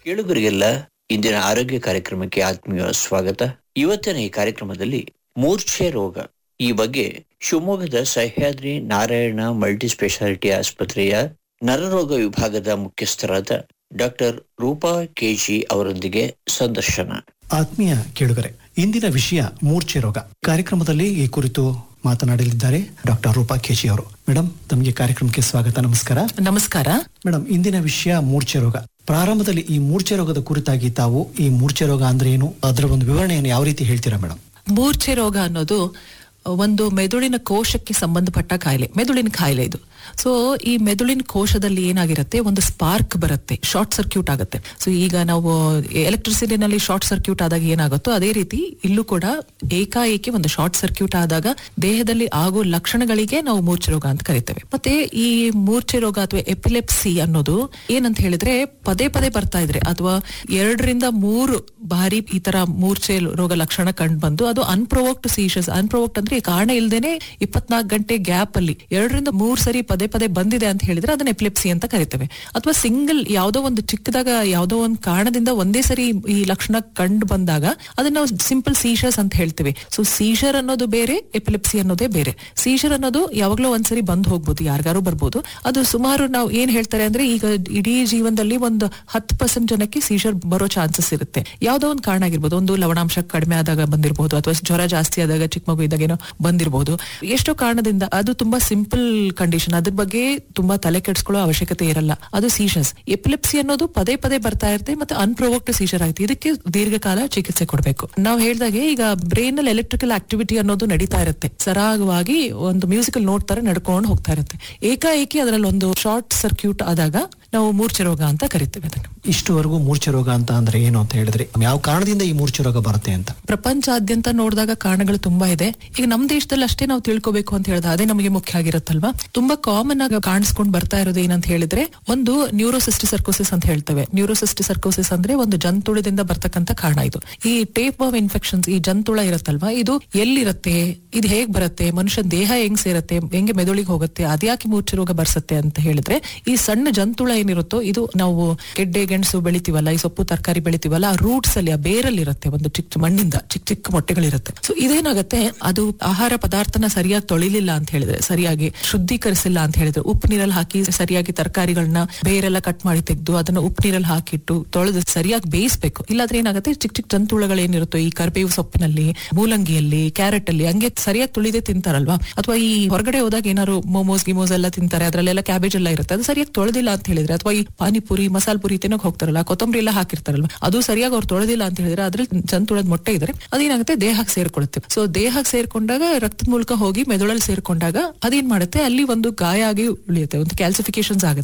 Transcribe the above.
ಕೇಳುಗರಿಗೆಲ್ಲ ಇಂದಿನ ಆರೋಗ್ಯ ಕಾರ್ಯಕ್ರಮಕ್ಕೆ ಆತ್ಮೀಯ ಸ್ವಾಗತ ಇವತ್ತಿನ ಈ ಕಾರ್ಯಕ್ರಮದಲ್ಲಿ ಮೂರ್ಛೆ ರೋಗ ಈ ಬಗ್ಗೆ ಶಿವಮೊಗ್ಗದ ಸಹ್ಯಾದ್ರಿ ನಾರಾಯಣ ಮಲ್ಟಿ ಸ್ಪೆಷಾಲಿಟಿ ಆಸ್ಪತ್ರೆಯ ನರರೋಗ ವಿಭಾಗದ ಮುಖ್ಯಸ್ಥರಾದ ಡಾಕ್ಟರ್ ರೂಪಾ ಕೆಜಿ ಅವರೊಂದಿಗೆ ಸಂದರ್ಶನ ಆತ್ಮೀಯ ಕೇಳುಗರೆ ಇಂದಿನ ವಿಷಯ ಮೂರ್ಛೆ ರೋಗ ಕಾರ್ಯಕ್ರಮದಲ್ಲಿ ಈ ಕುರಿತು ಮಾತನಾಡಲಿದ್ದಾರೆ ಡಾಕ್ಟರ್ ರೂಪಾ ಕೇಶಿ ಅವರು ಮೇಡಮ್ ತಮಗೆ ಕಾರ್ಯಕ್ರಮಕ್ಕೆ ಸ್ವಾಗತ ನಮಸ್ಕಾರ ನಮಸ್ಕಾರ ಮೇಡಮ್ ಇಂದಿನ ವಿಷಯ ಮೂರ್ಛೆ ರೋಗ ಪ್ರಾರಂಭದಲ್ಲಿ ಈ ಮೂರ್ಛೆ ರೋಗದ ಕುರಿತಾಗಿ ತಾವು ಈ ಮೂರ್ಛೆ ರೋಗ ಅಂದ್ರೆ ಏನು ಅದರ ಒಂದು ವಿವರಣೆಯನ್ನು ಯಾವ ರೀತಿ ಹೇಳ್ತೀರಾ ಮೇಡಮ್ ಮೂರ್ಛೆ ರೋಗ ಅನ್ನೋದು ಒಂದು ಮೆದುಳಿನ ಕೋಶಕ್ಕೆ ಸಂಬಂಧಪಟ್ಟ ಕಾಯಿಲೆ ಮೆದುಳಿನ ಕಾಯಿಲೆ ಇದು ಸೊ ಈ ಮೆದುಳಿನ ಕೋಶದಲ್ಲಿ ಏನಾಗಿರುತ್ತೆ ಒಂದು ಸ್ಪಾರ್ಕ್ ಬರುತ್ತೆ ಶಾರ್ಟ್ ಸರ್ಕ್ಯೂಟ್ ಆಗುತ್ತೆ ಸೊ ಈಗ ನಾವು ಎಲೆಕ್ಟ್ರಿಸಿಟಿನಲ್ಲಿ ಶಾರ್ಟ್ ಸರ್ಕ್ಯೂಟ್ ಆದಾಗ ಏನಾಗುತ್ತೋ ಅದೇ ರೀತಿ ಇಲ್ಲೂ ಕೂಡ ಏಕಾಏಕಿ ಒಂದು ಶಾರ್ಟ್ ಸರ್ಕ್ಯೂಟ್ ಆದಾಗ ದೇಹದಲ್ಲಿ ಆಗೋ ಲಕ್ಷಣಗಳಿಗೆ ನಾವು ಮೂರ್ಛೆ ರೋಗ ಅಂತ ಕರಿತೇವೆ ಮತ್ತೆ ಈ ಮೂರ್ಛೆ ರೋಗ ಅಥವಾ ಎಪಿಲೆಪ್ಸಿ ಅನ್ನೋದು ಏನಂತ ಹೇಳಿದ್ರೆ ಪದೇ ಪದೇ ಬರ್ತಾ ಇದ್ರೆ ಅಥವಾ ಎರಡರಿಂದ ಮೂರು ಬಾರಿ ಈ ತರ ಮೂರ್ಛೆ ರೋಗ ಲಕ್ಷಣ ಕಂಡು ಬಂದು ಅದು ಅನ್ಪ್ರೊವೋಕ್ಡ್ ಸೀಶಸ್ ಅನ್ಪ್ರೊವೋಕ್ಡ್ ಅಂದ್ರೆ ಕಾರಣ ಇಲ್ದೇನೆ ಇಪ್ಪತ್ನಾಲ್ಕು ಗಂಟೆ ಗ್ಯಾಪ್ ಅಲ್ಲಿ ಎರಡರಿಂದ ಮೂರ್ ಸರಿ ಪದೇ ಪದೇ ಬಂದಿದೆ ಅಂತ ಹೇಳಿದ್ರೆ ಅದನ್ನ ಎಪಿಲೆಪ್ಸಿ ಅಂತ ಕರಿತೇವೆ ಅಥವಾ ಸಿಂಗಲ್ ಯಾವ್ದೋ ಒಂದು ಚಿಕ್ಕದಾಗ ಯಾವ್ದೋ ಒಂದು ಕಾರಣದಿಂದ ಒಂದೇ ಸರಿ ಈ ಲಕ್ಷಣ ಕಂಡು ಬಂದಾಗ ಅದನ್ನ ನಾವು ಸಿಂಪಲ್ ಸೀಶರ್ಸ್ ಅಂತ ಹೇಳ್ತೇವೆ ಸೊ ಸೀಶರ್ ಅನ್ನೋದು ಬೇರೆ ಎಪಿಲೆಪ್ಸಿ ಅನ್ನೋದೇ ಬೇರೆ ಸೀಶರ್ ಅನ್ನೋದು ಯಾವಾಗ್ಲೋ ಒಂದ್ಸರಿ ಬಂದ್ ಹೋಗ್ಬೋದು ಯಾರಿಗಾರು ಬರ್ಬೋದು ಅದು ಸುಮಾರು ನಾವು ಏನ್ ಹೇಳ್ತಾರೆ ಅಂದ್ರೆ ಈಗ ಇಡೀ ಜೀವನದಲ್ಲಿ ಒಂದು ಹತ್ತು ಪರ್ಸೆಂಟ್ ಜನಕ್ಕೆ ಸೀಶರ್ ಬರೋ ಚಾನ್ಸಸ್ ಇರುತ್ತೆ ಯಾವ್ದೋ ಒಂದು ಕಾರಣ ಆಗಿರ್ಬೋದು ಒಂದು ಲವಣಾಂಶ ಕಡಿಮೆ ಆದಾಗ ಬಂದಿರಬಹುದು ಅಥವಾ ಜ್ವರ ಜಾಸ್ತಿ ಆದಾಗ ಚಿಕ್ಕ ಮಗು ಇದ್ದಾಗ ಏನೋ ಬಂದಿರಬಹುದು ಎಷ್ಟೋ ಕಾರಣದಿಂದ ಅದು ತುಂಬಾ ಸಿಂಪಲ್ ಕಂಡೀಷನ್ ಅದ್ರ ಬಗ್ಗೆ ತುಂಬಾ ತಲೆ ಕೆಡಿಸ್ಕೊಳ್ಳೋ ಅವಶ್ಯಕತೆ ಇರಲ್ಲ ಅದು ಸೀಶರ್ಸ್ ಎಪಿಲೆಪ್ಸಿ ಅನ್ನೋದು ಪದೇ ಪದೇ ಬರ್ತಾ ಇರುತ್ತೆ ಮತ್ತೆ ಅನ್ಪ್ರೊವೋಕ್ಡ್ ಸೀಶರ್ ಆಯ್ತು ಇದಕ್ಕೆ ದೀರ್ಘಕಾಲ ಚಿಕಿತ್ಸೆ ಕೊಡಬೇಕು ನಾವು ಹೇಳ್ದಾಗೆ ಈಗ ಬ್ರೈನ್ ಅಲ್ಲಿ ಎಲೆಕ್ಟ್ರಿಕಲ್ ಆಕ್ಟಿವಿಟಿ ಅನ್ನೋದು ನಡೀತಾ ಇರುತ್ತೆ ಸರಾಗವಾಗಿ ಒಂದು ಮ್ಯೂಸಿಕಲ್ ನೋಟ್ ತರ ನಡ್ಕೊಂಡು ಹೋಗ್ತಾ ಇರುತ್ತೆ ಏಕಾಏಕಿ ಅದರಲ್ಲಿ ಒಂದು ಶಾರ್ಟ್ ಸರ್ಕ್ಯೂಟ್ ಆದಾಗ ನಾವು ಮೂರ್ಛೆ ರೋಗ ಅಂತ ಕರಿತೇವೆ ಅದನ್ನು ಇಷ್ಟುವರೆಗೂ ಮೂರ್ಛೆ ರೋಗ ಅಂತ ಅಂದ್ರೆ ಏನು ಅಂತ ಹೇಳಿದ್ರೆ ಯಾವ ಕಾರಣದಿಂದ ಈ ಮೂರ್ಛೆ ರೋಗ ಬರುತ್ತೆ ಅಂತ ಪ್ರಪಂಚಾದ್ಯಂತ ನೋಡಿದಾಗ ಕಾರಣಗಳು ತುಂಬಾ ಇದೆ ಈಗ ನಮ್ ದೇಶದಲ್ಲಿ ಅಷ್ಟೇ ನಾವು ತಿಳ್ಕೊಬೇಕು ಅಂತ ಹೇಳಿದ್ರೆ ಅದೇ ನಮಗೆ ಮುಖ್ಯ ಆಗಿರುತ್ತಲ್ವಾ ತುಂಬಾ ಕಾಮನ್ ಆಗಿ ಕಾಣಿಸ್ಕೊಂಡು ಬರ್ತಾ ಇರೋದು ಏನಂತ ಹೇಳಿದ್ರೆ ಒಂದು ನ್ಯೂರೋಸಿಸ್ಟಿ ಸರ್ಕೋಸಿಸ್ ಅಂತ ಹೇಳ್ತೇವೆ ನ್ಯೂರೋಸಿಸ್ಟಿ ಸರ್ಕೋಸಿಸ್ ಅಂದ್ರೆ ಒಂದು ಜಂತುಳದಿಂದ ಬರ್ತಕ್ಕಂತ ಕಾರಣ ಇದು ಈ ಟೇಪ್ ಆಫ್ ಇನ್ಫೆಕ್ಷನ್ಸ್ ಈ ಜಂತುಳ ಇರುತ್ತಲ್ವಾ ಇದು ಎಲ್ಲಿರುತ್ತೆ ಇದು ಹೇಗ್ ಬರುತ್ತೆ ಮನುಷ್ಯ ದೇಹ ಹೆಂಗ್ ಸೇರುತ್ತೆ ಹೆಂಗೆ ಮೆದುಳಿಗೆ ಹೋಗುತ್ತೆ ಅದ್ಯಾಕೆ ಮೂರ್ಛೆ ರೋಗ ಬರ್ಸತ್ತೆ ಅಂತ ಹೇಳಿದ್ರೆ ಈ ಸಣ್ಣ ಜಂತುಳ ಏನಿರುತ್ತೋ ಇದು ನಾವು ಗೆಡ್ಡೆ ಗೆಣಸು ಬೆಳಿತೀವಲ್ಲ ಈ ಸೊಪ್ಪು ತರಕಾರಿ ಬೆಳಿತೀವಲ್ಲ ಆ ರೂಟ್ಸ್ ಅಲ್ಲಿ ಆ ಬೇರಲ್ಲಿ ಇರುತ್ತೆ ಒಂದು ಚಿಕ್ಕ ಮಣ್ಣಿಂದ ಚಿಕ್ಕ ಚಿಕ್ಕ ಮೊಟ್ಟೆಗಳಿರುತ್ತೆ ಸೊ ಇದೇನಾಗುತ್ತೆ ಅದು ಆಹಾರ ಪದಾರ್ಥನ ಸರಿಯಾಗಿ ತೊಳಿಲಿಲ್ಲ ಅಂತ ಹೇಳಿದ್ರೆ ಸರಿಯಾಗಿ ಶುದ್ಧೀಕರಿಸಿಲ್ಲ ಅಂತ ಹೇಳಿದ್ರೆ ಉಪ್ಪು ನೀರಲ್ಲಿ ಹಾಕಿ ಸರಿಯಾಗಿ ತರಕಾರಿಗಳನ್ನ ಬೇರೆಲ್ಲ ಕಟ್ ಮಾಡಿ ತೆಗೆದು ಅದನ್ನ ಉಪ್ಪು ನೀರಲ್ಲಿ ಹಾಕಿಟ್ಟು ತೊಳೆದು ಸರಿಯಾಗಿ ಬೇಯಿಸ್ಬೇಕು ಇಲ್ಲಾದ್ರೆ ಏನಾಗುತ್ತೆ ಚಿಕ್ಕ ಚಿಕ್ಕ ಜಂತುಳಗಳು ಏನಿರುತ್ತೋ ಈ ಕರ್ಬೇವು ಸೊಪ್ಪಿನಲ್ಲಿ ಮೂಲಂಗಿಯಲ್ಲಿ ಕ್ಯಾರೆಟ್ ಅಲ್ಲಿ ಹಂಗೆ ಸರಿಯಾಗಿ ತುಳಿದೇ ತಿಂತಾರಲ್ವಾ ಅಥವಾ ಈ ಹೊರಗಡೆ ಹೋದಾಗ ಏನಾದ್ರು ಮೋಮೋಸ್ ಗಿಮೋಸ್ ಎಲ್ಲ ತಿಂತಾರೆ ಅದ್ರಲ್ಲೆಲ್ಲ ಕ್ಯಾಬೇಜ್ ಎಲ್ಲ ಇರುತ್ತೆ ಅದು ಸರಿಯಾಗಿ ತೊಳೆದಿಲ್ಲ ಅಂತ ಹೇಳಿದ್ರೆ ಅಥವಾ ಈ ಪಾನಿಪುರಿ ಮಸಾಲ ಪುರಿ ತಿನ್ನೋಕ್ ಹೋಗ್ತಾರಲ್ಲ ಕೊತ್ತಂಬರಿ ಎಲ್ಲ ಹಾಕಿರ್ತಾರಲ್ವಾ ಅದು ಸರಿಯಾಗಿ ಅವ್ರು ತೊಳೆದಿಲ್ಲ ಅಂತ ಹೇಳಿದ್ರೆ ಅದ್ರಲ್ಲಿ ಜಂತುಳದ ಮೊಟ್ಟೆ ಇದ್ರೆ ಅದೇನಾಗುತ್ತೆ ದೇಹಕ್ಕೆ ಸೇರ್ಕೊಳ್ಳುತ್ತೆ ಸೊ ದೇಹಕ್ಕೆ ಸೇರ್ಕೊಂಡಾಗ ರಕ್ತದ ಮೂಲಕ ಹೋಗಿ ಮೆದುಳಲ್ಲಿ ಸೇರ್ಕೊಂಡಾಗ ಅದೇನ್ ಮಾಡುತ್ತೆ ಅಲ್ಲಿ ಒಂದು ಗಾಯ ಆಗಿ ಉಳಿಯುತ್ತೆ ಒಂದು ಕ್ಯಾಲ್ಸಿಫಿಕೇಶನ್ಸ್ ಆಗುತ್ತೆ